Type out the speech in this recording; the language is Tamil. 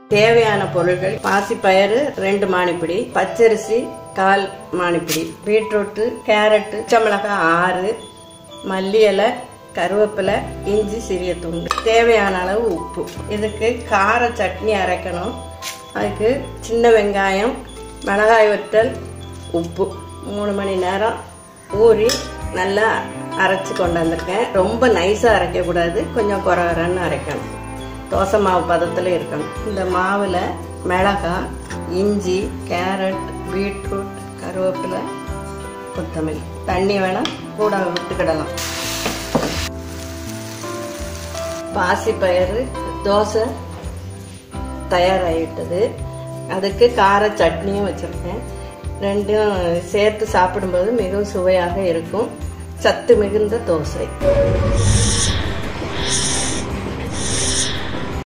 தேவையான பொருட்கள் பாசிப்பயறு ரெண்டு மானிப்பிடி பச்சரிசி கால் மானிப்பிடி பீட்ரூட்டு கேரட்டு பச்சைமிளகாய் ஆறு மல்லி இலை கருவேப்பிலை இஞ்சி சிறிய துண்டு தேவையான அளவு உப்பு இதுக்கு கார சட்னி அரைக்கணும் அதுக்கு சின்ன வெங்காயம் மிளகாய் வற்றல் உப்பு மூணு மணி நேரம் ஊறி நல்லா அரைச்சி கொண்டு வந்திருக்கேன் ரொம்ப நைஸாக அரைக்கக்கூடாது கொஞ்சம் குறகுறன்னு அரைக்கணும் தோசை மாவு பதத்தில் இருக்கணும் இந்த மாவில் மிளகாய் இஞ்சி கேரட் பீட்ரூட் கருவேப்பிலை கொத்தமல்லி தண்ணி வேணால் கூட விட்டுக்கிடலாம் பாசிப்பயிறு தோசை தயாராகிவிட்டது அதுக்கு கார சட்னியும் வச்சுருக்கேன் ரெண்டும் சேர்த்து சாப்பிடும்போது மிகவும் சுவையாக இருக்கும் சத்து மிகுந்த தோசை